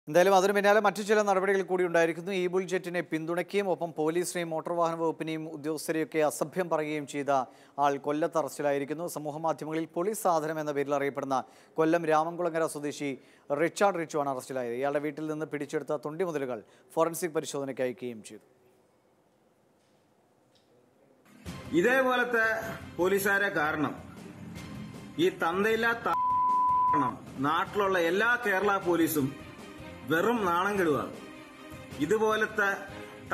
എന്തായാലും അതിനു പിന്നാലെ മറ്റു ചില നടപടികൾ കൂടി ഉണ്ടായിരിക്കുന്നു ഈ ബുൾ ജെറ്റിനെ പിന്തുണയ്ക്കുകയും ഒപ്പം പോലീസിനെയും മോട്ടോർ വാഹന വകുപ്പിനെയും ഉദ്യോഗസ്ഥരെയൊക്കെ അസഭ്യം പറയുകയും ചെയ്ത ആൾ കൊല്ലത്ത് അറസ്റ്റിലായിരിക്കുന്നു സമൂഹ മാധ്യമങ്ങളിൽ പോലീസ് സാധനം എന്ന പേരിൽ അറിയപ്പെടുന്ന കൊല്ലം രാമൻകുളങ്ങര സ്വദേശി റിച്ചാർഡ് റിച്ചു ആണ് അറസ്റ്റിലായത് ഇയാളുടെ വീട്ടിൽ നിന്ന് പിടിച്ചെടുത്ത തൊണ്ടി മുതലുകൾ ഫോറൻസിക് പരിശോധനയ്ക്ക് അയക്കുകയും ചെയ്തു ഇതേപോലത്തെ പോലീസുകാരെ കാരണം ഈ തന്തയില്ലാത്ത കാരണം നാട്ടിലുള്ള എല്ലാ കേരള പോലീസും വെറും നാണം കെടുവാണ് ഇതുപോലത്തെ ത-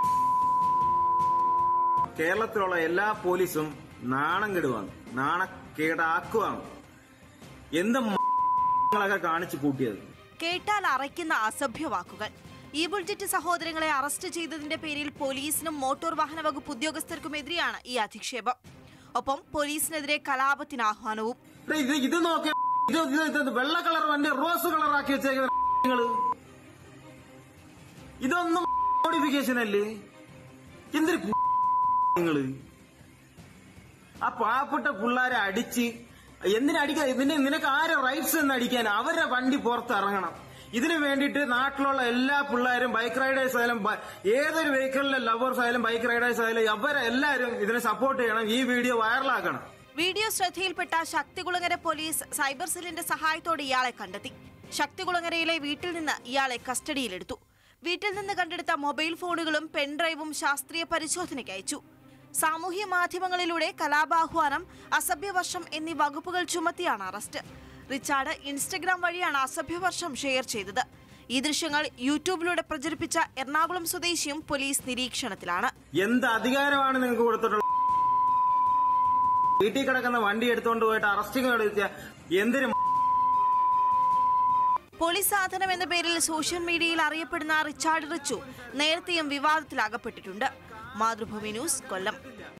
കേരളത്തിലുള്ള എല്ലാ പോലീസും നാണം കെടുവാണ് നാണക്കേടാക്കുവാണ് എന്ത് ങ്ങളൊക്കെ കാണിച്ചു കൂട്ടിയത് കേട്ടാൽ അറയ്ക്കുന്ന അസഭ്യ വാക്കുകൾ ഈ ബുൾജറ്റ് സഹോദരങ്ങളെ അറസ്റ്റ് ചെയ്തതിന്റെ പേരിൽ പോലീസിനും മോട്ടോർ വാഹന വകുപ്പ് ഉദ്യോഗസ്ഥർക്കുമെതിരെയാണ് ഈ അധിക്ഷേപം ഒപ്പം പോലീസിനെതിരെ കലാപത്തിന് ആഹ്വാനവും ദേ ഇത് ഇത് നോക്കിയ ഇത് ഇത് ഇത് വെള്ള കളർ വണ്ടി റോസ് കളർ ആക്കി വെച്ചേക്കുന്ന നിങ്ങള് ഇതൊന്നും മോഡിഫിക്കേഷൻ അല്ലേ എന്തൊരു നിങ്ങള് ആ പാവപ്പെട്ട പിള്ളേരെ അടിച്ച് എന്തിനടിക്കാൻ നിന്നെ നിനക്ക് ആരെ റൈറ്റ്സ് എന്ന് അടിക്കാൻ അവരെ വണ്ടി പുറത്ത് ഇറങ്ങണം ഇതിനു വേണ്ടിയിട്ട് നാട്ടിലുള്ള എല്ലാ പിള്ളേരും ബൈക്ക് റൈഡേഴ്സ് ആയാലും ബ- ഏതൊരു വെഹിക്കിളിലെ ലവേഴ്സ് ആയാലും ബൈക്ക് റൈഡേഴ്സ് ആയാലും അവരെ എല്ലാവരും ഇതിനെ സപ്പോർട്ട് ചെയ്യണം ഈ വീഡിയോ വൈറലാക്കണം വീഡിയോ ശ്രദ്ധയിൽപ്പെട്ട ശക്തികുളങ്ങര പോലീസ് സൈബർ സെല്ലിന്റെ സഹായത്തോടെ ഇയാളെ കണ്ടെത്തി ശക്തികുളങ്ങരയിലെ വീട്ടിൽ നിന്ന് ഇയാളെ കസ്റ്റഡിയിലെടുത്തു വീട്ടിൽ നിന്ന് കണ്ടെടുത്ത മൊബൈൽ ഫോണുകളും പെൻഡ്രൈവും ശാസ്ത്രീയ പരിശോധനയ്ക്ക് അയച്ചു സാമൂഹ്യ മാധ്യമങ്ങളിലൂടെ കലാപാഹ്വാനം അസഭ്യവർഷം എന്നീ വകുപ്പുകൾ ചുമത്തിയാണ് അറസ്റ്റ് റിച്ചാർഡ് ഇൻസ്റ്റഗ്രാം വഴിയാണ് അസഭ്യവർഷം ഷെയർ ചെയ്തത് ഈ ദൃശ്യങ്ങൾ യൂട്യൂബിലൂടെ പ്രചരിപ്പിച്ച എറണാകുളം സ്വദേശിയും പോലീസ് നിരീക്ഷണത്തിലാണ് എന്ത് അധികാരമാണ് നിങ്ങൾക്ക് കൊടുത്തിട്ടുള്ളത് വീട്ടിൽ കിടക്കുന്ന വണ്ടി എടുത്തുകൊണ്ട് പോയിട്ട് അറസ്റ്റിംഗ് നടത്തിയ എന്തിനു പോലീസ് സാധനം എന്ന പേരിൽ സോഷ്യൽ മീഡിയയിൽ അറിയപ്പെടുന്ന റിച്ചാർഡ് റിച്ചു നേരത്തെയും വിവാദത്തിൽ അകപ്പെട്ടിട്ടുണ്ട് മാതൃഭൂമി ന്യൂസ് കൊല്ലം